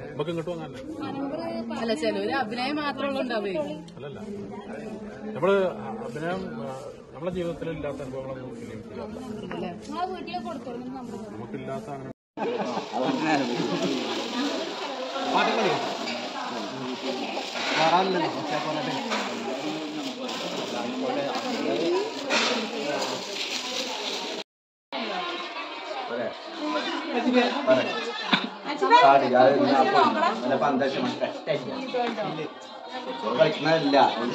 നമുക്ക് ഇങ്ങോട്ട് വന്നല്ലേ അല്ല ചിലവര് അഭിനയം മാത്രമുള്ള ഉണ്ടാവേ അല്ലല്ല നമ്മള് അഭിനയം ആ, നമ്മളെ ജീവിതത്തിൽ ഇല്ലാത്ത അനുഭവങ്ങളൊന്നും ഫിലിം ചെയ്യാറില്ല നമുക്കില്ലാത്ത അങ്ങനെ കളിക്കുന്നതല്ല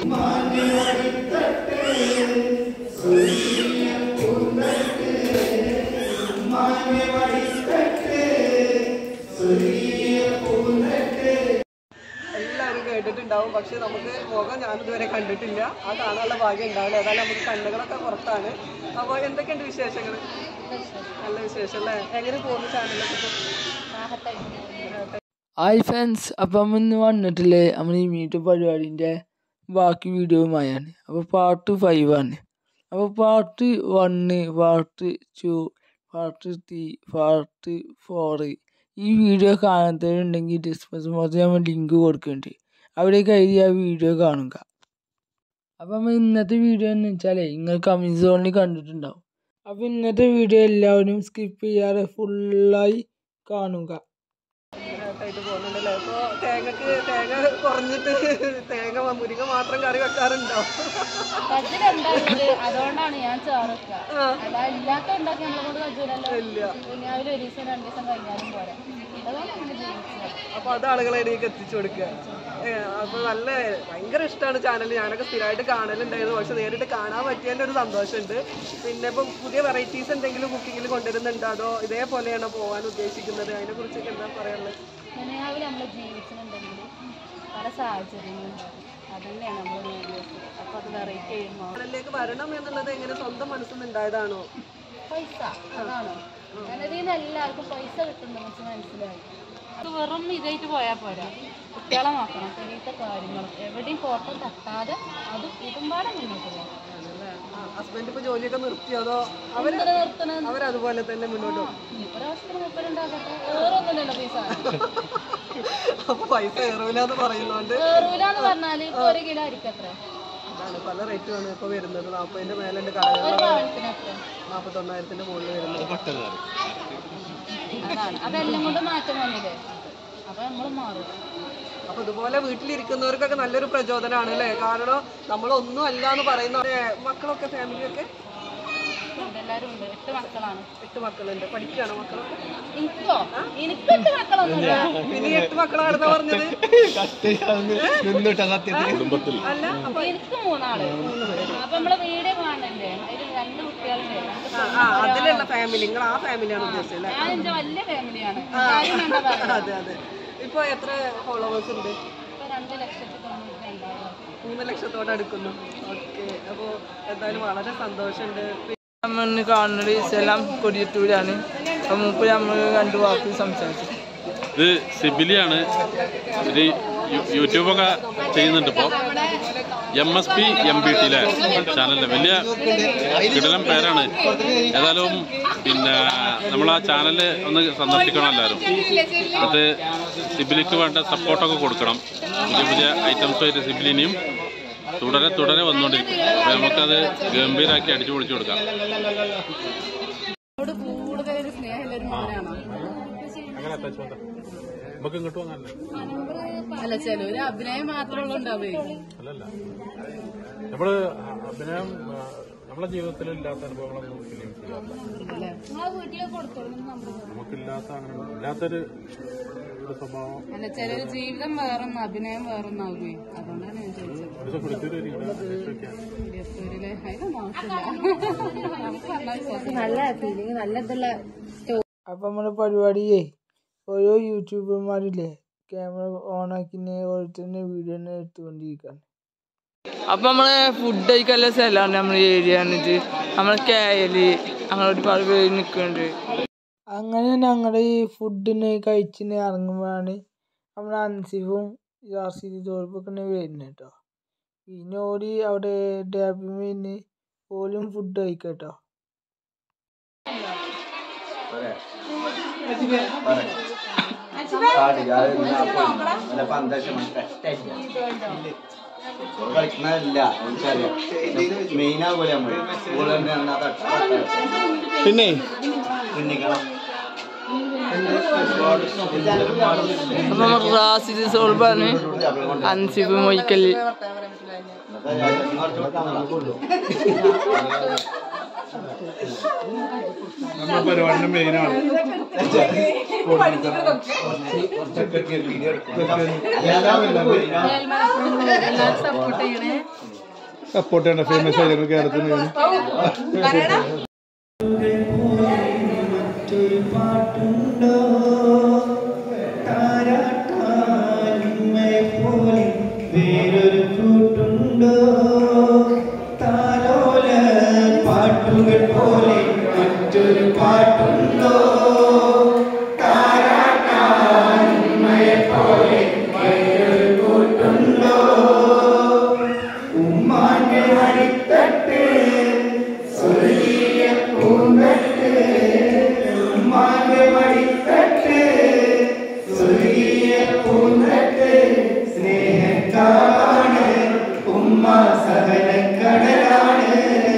എല്ലാവരും കേട്ടിട്ടുണ്ടാവും പക്ഷെ നമുക്ക് മുഖം ഞാനിതുവരെ കണ്ടിട്ടില്ല ആ കാണാനുള്ള ഭാഗ്യം ഉണ്ടാവില്ല ഏതായാലും നമുക്ക് കണ്ണുകളൊക്കെ പുറത്താണ് അപ്പോൾ എന്തൊക്കെയുണ്ട് വിശേഷങ്ങൾ നല്ല വിശേഷം അല്ലേ എങ്ങനെ പോകുന്നു ചാനലൊക്കെ ഹായ് ഫ്രണ്ട്സ് അപ്പം ഇന്ന് വന്നിട്ടില്ലേ നമ്മൾ ഈ മീറ്റ് പരിപാടിൻ്റെ ബാക്കി വീഡിയോയുമായാണ് അപ്പോൾ പാർട്ട് ഫൈവ് ആണ് അപ്പോൾ part one part two part three part four ഈ വീഡിയോ കാണാത്തവരുണ്ടെങ്കിൽ ഡിസ്ക്രിപ്ഷൻ ബോക്സിൽ നമ്മൾ ലിങ്ക് കൊടുക്കുന്നുണ്ട് അവിടെ കയറി ആ വീഡിയോ കാണുക അപ്പം നമ്മൾ ഇന്നത്തെ വീഡിയോ എന്ന് വെച്ചാലേ നിങ്ങൾ കമൻറ്റ് സോണിൽ കണ്ടിട്ടുണ്ടാവും അപ്പോൾ ഇന്നത്തെ വീഡിയോ എല്ലാവരും സ്കിപ്പ് ചെയ്യാതെ ഫുള്ളായി കാണുക ആയിട്ട് പോകുന്നുണ്ടല്ലേ അപ്പോൾ തേങ്ങക്ക് തേങ്ങ കുറഞ്ഞിട്ട് തേങ്ങ മുരിങ്ങ മാത്രം കറി വെക്കാറുണ്ടോ കജിലുണ്ടായിരുന്നത് അതുകൊണ്ടാണ് ഞാൻ ചേർക്ക അല്ല ഇല്ലാത്ത ഉണ്ടാക്കി നമ്മളെ കൊണ്ട് കജൂലല്ലോ ഇല്ല രാവിലെ ഒരു ദിവസം രണ്ടു ദിവസം കഴിഞ്ഞാലും പോരാ അതുകൊണ്ട് അങ്ങനെ ജീവിച്ചത് അപ്പോൾ അത് ആളുകളെ ഇടയ്ക്ക് എത്തിച്ചു കൊടുക്കുക അപ്പോൾ നല്ല ഭയങ്കര ഇഷ്ടമാണ് ചാനൽ ഞാനൊക്കെ സ്ഥിരമായിട്ട് കാണലുണ്ടായിരുന്നു പക്ഷെ നേരിട്ട് കാണാൻ പറ്റിയതിൻ്റെ ഒരു സന്തോഷമുണ്ട് പിന്നെ ഇപ്പം പുതിയ വെറൈറ്റീസ് എന്തെങ്കിലും കുക്കിങ്ങിൽ കൊണ്ടുവരുന്നുണ്ടോ അതോ ഇതേപോലെയാണോ പോകാൻ ഉദ്ദേശിക്കുന്നത് അതിനെക്കുറിച്ചൊക്കെ എന്താ പറയാനുള്ളത് രാവിലെ നമ്മൾ ജീവിച്ചിട്ടുണ്ടെങ്കിൽ പല സാഹചര്യങ്ങളും അതന്നെയാണ് നമ്മൾ വീഡിയോസ് അപ്പോൾ അത് വെറൈറ്റി ചെയ്യുമ്പോൾ ചാനലിലേക്ക് വരണം എന്നുള്ളത് എങ്ങനെ സ്വന്തം മനസ്സിൽ നിന്ന് ഉണ്ടായതാണോ പൈസ അതാണോ ഞാനതിൽ നിന്ന് എല്ലാവർക്കും പൈസ കിട്ടുന്നുണ്ടെന്ന് വെച്ച് മനസ്സിലായി അത് വെറും ഇതായിട്ട് പോയാൽ പോരാ കുട്ടികളെ നോക്കണം പെരീത്തെ കാര്യങ്ങളും എവിടെയും ഫോട്ടോ തട്ടാതെ അത് ഇതുമ്പാടെ മുന്നോട്ട് പോകാം ഹസ്ബൻഡ് ഇപ്പോൾ ജോലിയൊക്കെ നിർത്തിയോ അതോ അവർ എന്തിനാ നിർത്തണത് അവരതുപോലെ തന്നെ മുന്നോട്ട് പോകും ഒരാവശ്യത്തിന് മുപ്പരുണ്ടാകട്ടെ വേറൊന്നുമില്ലല്ലോ പൈസ അപ്പോൾ പൈസ കയറൂല എന്ന് പറയുന്നതുകൊണ്ട് കേറൂലെന്ന് പറഞ്ഞാൽ ഇപ്പൊ ഒരു കിലോ അരിക്കത്ര അതാണ് പല റേറ്റുമാണ് ഇപ്പോൾ വരുന്നത് നാൽപ്പതിൻ്റെ മേലുണ്ട് ഒരു കടകൾ പാവനത്തിന് എത്ര നാൽപ്പത്തൊന്നായിരത്തിൻ്റെ മുകളിൽ വരുന്നത് അതാണ് അതെല്ലാം കൊണ്ട് മാറ്റം വന്നില്ലേ അപ്പൊ നമ്മൾ മാറും അപ്പൊ ഇതുപോലെ വീട്ടിലിരിക്കുന്നവർക്കൊക്കെ നല്ലൊരു പ്രചോദനമാണ് അല്ലേ കാരണം നമ്മളൊന്നും അല്ല എന്ന് പറയുന്ന ഏ, മക്കളൊക്കെ ഫാമിലിയൊക്കെ ഉണ്ട്, എല്ലാരും ഉണ്ട് എട്ട് മക്കളാണ് എട്ട് മക്കളുണ്ട് പഠിക്കുകയാണോ മക്കളൊക്കെ എനിക്കോ എനിക്ക് എട്ട് മക്കളൊന്നുമില്ല പിന്നെ ഈ എട്ട് മക്കളാണെന്ന് പറഞ്ഞത് കുടുംബത്തിൽ അല്ല അപ്പൊ എനിക്ക് മൂന്നാള് അപ്പൊ നമ്മളെ വീട് കാണണ്ടേ അതിൽ രണ്ട് കുട്ടികളുണ്ട് രണ്ട് ആ, ആ അതിലുള്ള ഫാമിലി നിങ്ങൾ ആ ഫാമിലിയാണ് ഉദ്ദേശിച്ചത് അല്ലേ ഞാൻ എന്റെ വലിയ ഫാമിലിയാണ് കാര്യം വേണ്ട പറയാം അതെ അതെ ഇപ്പൊ എത്ര ഫോളോവേഴ്സ് ഉണ്ട് ഇപ്പൊ രണ്ട് ലക്ഷത്തി തൊണ്ണൂറ്റി രണ്ടായിരം മൂന്ന് ലക്ഷത്തോടെ അടുക്കുന്നു ഓക്കെ അപ്പോൾ എന്തായാലും വളരെ സന്തോഷമുണ്ട് നമ്മൾ കാണുന്നത് ഇതെല്ലാം കൊടിയത്തൂരാണ് അപ്പം മുമ്പ് നമ്മൾ രണ്ട് വാക്ക് സംസാരിച്ചു ഇത് സിബിലിയാണ് ഇത് യു- യൂട്യൂബൊക്കെ ചെയ്യുന്നുണ്ട് ഇപ്പോൾ M S P M B ടിയിലെ ചാനലിൻ്റെ വലിയ കിടലം പേരാണ് ഏതായാലും പിന്നെ നമ്മൾ ആ ചാനൽ ഒന്ന് സന്ദർശിക്കണം എല്ലാവരും എന്നിട്ട് സിബിലിക്ക് വേണ്ട സപ്പോർട്ടൊക്കെ കൊടുക്കണം പുതിയ പുതിയ ഐറ്റംസുമായിട്ട് സിബിലിനെയും തുടരെ തുടരെ വന്നുകൊണ്ടിരിക്കും അപ്പോൾ നമുക്കത് ഗംഭീരാക്കി അടിച്ചു പൊളിച്ചു കൊടുക്കാം എന്നോട് കൂടുതൽ ഒരു സ്നേഹമുള്ള ഒരു മോനാണോ അങ്ങനെ അറ്റാച്ച്മെന്റ് നമുക്ക് ഇങ്ങോട്ട് വന്നല്ലേ അല്ല ചിലവര് അഭിനയം മാത്രമുള്ള ഉണ്ടാവേ അല്ലല്ല നമ്മള് അഭിനയം ആ, നമ്മളെ ജീവിതത്തിൽ ഇല്ലാത്ത അനുഭവങ്ങളൊന്നും ഫിലിം ചെയ്യാറില്ല നിങ്ങളെ വീട്ടിലേക്ക് കൊടുത്തോളും നമ്മൾ നമുക്കില്ലാത്ത അങ്ങനെ ഇല്ലാത്തൊരു ഒരു സ്വഭാവം അല്ല ചിലര് ജീവിതം വേറൊന്നും അഭിനയം വേറൊന്നാകുകയെ അതുകൊണ്ടാണ് ഞാൻ ചോദിച്ചത് ഒരു ദിവസം കുളിച്ചൊരു അന്വേഷിക്കാൻ ഇരുപത്തൂരിലെ അതിന് മോശമില്ല നമുക്ക് പറഞ്ഞാൽ വിശ്വാസം നല്ല ഫീലിംഗ് നല്ല ഇതുള്ള അപ്പം നമ്മുടെ പരിപാടിയേ ഓരോ യൂട്യൂബർമാരില്ലേ ക്യാമറ ഓണാക്കിനെ ഓരോരുത്തരുടെ വീഡിയോ തന്നെ എടുത്തുകൊണ്ടിരിക്കുകയാണ് അപ്പം നമ്മളെ ഫുഡ് കഴിക്കാനുള്ള സ്ഥലമാണ് നമ്മുടെ ഏരിയ എന്നിട്ട് നമ്മളെ കായല് അങ്ങനെ ഒരുപാട് പേര് നിൽക്കുന്നുണ്ട് അങ്ങനെ ഞങ്ങളുടെ ഈ ഫുഡിന് കഴിച്ചിന് ഇറങ്ങുമ്പോഴാണ് നമ്മുടെ അൻസിഫും യാസിദ് തോൽപ്പൊക്കെ വരുന്നത് കേട്ടോ പിന്നെ ഓടി അവിടെ ഡാബിമിന്ന് ഓലും ഫുഡ് കഴിക്കാം കേട്ടോ കാടില്ല അത് നല്ല പന്തശം കഷ്ടമില്ല കളിക്കണല്ല എനിക്കറിയാം മെയിൻ ആകൂല നമ്മള് ഗോൾ തന്നെ എന്നാ തട്ടാ പിന്നെ കുഞ്ഞിക്കണം അപ്പൊ നമുക്ക് റാസിദ് സോൾബാണ് അൻസിബ് മൊയ്ക്കല് നമ്മുടെ പരിപാടിന്റെ മെയിനാണ് എല്ലാവരും സപ്പോർട്ട് ചെയ്യണേ സപ്പോർട്ട് ചെയ്യേണ്ട ഫേമസ് ആയിരുന്നു കേരളത്തിൽ വേറൊരു കൂട്ടുണ്ടോ താലോല പാട്ടുകൾ പോലെ മറ്റൊരു പാട്ടുണ്ടോ താരാട്ടാൻമയെ പോലെ വേറൊരു കൂട്ടുണ്ടോ ഉമ്മാന്റെ മടിത്തട്ട് സ്വർഗീയ പൂന്തട്ട് ഉമ്മാന്റെ മടിത്തട്ട് സ്വർഗീയ പൂന്തട്ട് സ്നേഹക്കാണ് ഉമ്മ സഹനക്കടലാണ്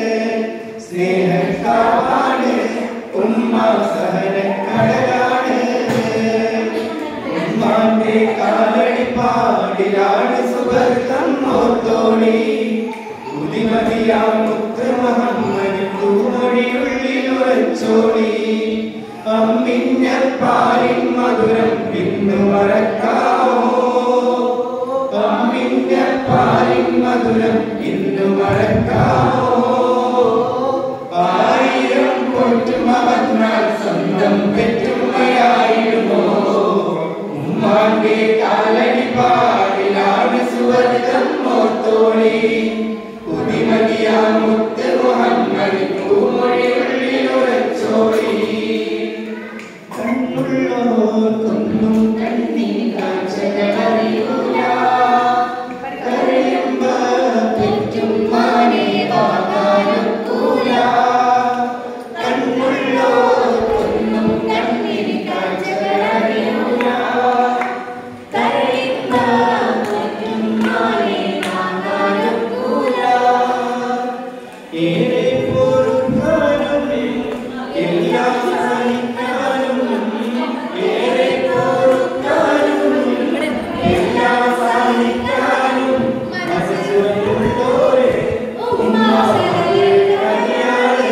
സ്നേഹക്കാണ് ഉമ്മ സഹനക്കടലാണ് ഉമ്മാന്റെ കാലടിപ്പാടിലാണ് സുഗന്ധം ഓർത്തോണി പുതിമതിയാം മുത്ത് മുഹമ്മദ് തൂമൊഴിയുള്ളിൽ ഉറച്ചോണി അമ്മിഞ്ഞ പാലിൻ മധുരം ഇന്നു മറക്കാമോ അമ്മിഞ്ഞ പാലിൻ മധുരം ഇന്നു മറക്കാമോ ആയിരം പോറ്റുമ വന്നാൽ സ്വന്തം പെറ്റുമ്മയായിടുമോ ഉമ്മാന്റെ കാലടി പാടിലാണ് സുവർഗം ഓർത്തോളി പുതിമതിയാ മുത്ത് മുഹമ്മദ് പൂമൊഴിയുള്ളിൽ ഉറച്ചോളി കണ്ണുള്ളോർക്കൊന്നും കണ്ണീർ കാഴ്ചകളറിയൂല കരയുമ്പോ പെറ്റുമ്മാനെ വാങ്ങാനൊക്കൂല കണ്ണുള്ളോർക്കൊന്നും കണ്ണീർ കാഴ്ചകളറിയൂല കരയുമ്പോ പെറ്റുമ്മാനെ വാങ്ങാനൊക്കൂല ഏറെ പൊറുക്കാനും എല്ലാം സഹിക്കാനും ഏറെ പൊറുക്കാനും എല്ലാം സഹിക്കാനും മനസ്സിലുള്ളോരെ ഉമ്മാസരിയാളെ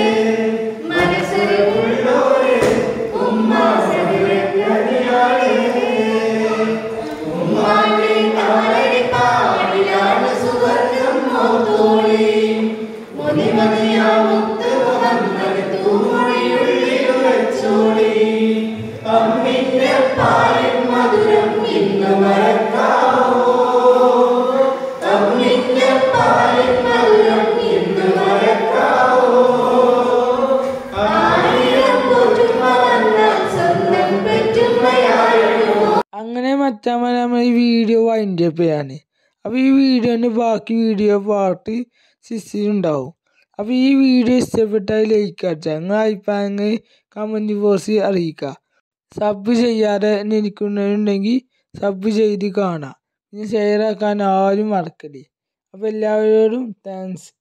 മനസ്സിലുള്ളോരെ ഉമ്മാസരിയാളെ ഉമ്മാന്റെ കാലടി പാടിലാണ് സുവർഗം ഓർത്തോളി മുതിമതിയാ മുത്ത് മുഹമ്മദ് തൂമൊഴിയുള്ളിൽ ഉറച്ചോളി അമ്മിന്റെ പാലിൻ മധുരം ഇന്ന് മറക്കാമോ അമ്മിന്റെ പാലിൻ മധുരം ഇന്ന് മറക്കാമോ ആയിരം പോറ്റുമ്മ വന്നാൽ സ്വന്തം പെറ്റുമ്മയായിരുന്നു അങ്ങനെ മറ്റാമ നമ്മൾ ഈ വീഡിയോ വൈൻഡ് അപ്പ് ചെയ്യാണ് അപ്പോൾ ഈ വീഡിയോൻ്റെ ബാക്കി വീഡിയോ പാർട്ട് സിക്സിലുണ്ടാവും അപ്പോൾ ഈ വീഡിയോ ഇഷ്ടപ്പെട്ടാൽ ലൈക്ക് അടിച്ചാൽ നിങ്ങൾ അഭിപ്രായങ്ങൾ കമൻറ്റ് ബോക്സിൽ അറിയിക്കുക സബ് ചെയ്യാതെ നിൽക്കുന്നുണ്ടെങ്കിൽ സബ് ചെയ്ത് കാണാം പിന്നെ ഷെയർ ആക്കാൻ ആരും മറക്കരുത് അപ്പോൾ എല്ലാവരോടും താങ്ക്സ്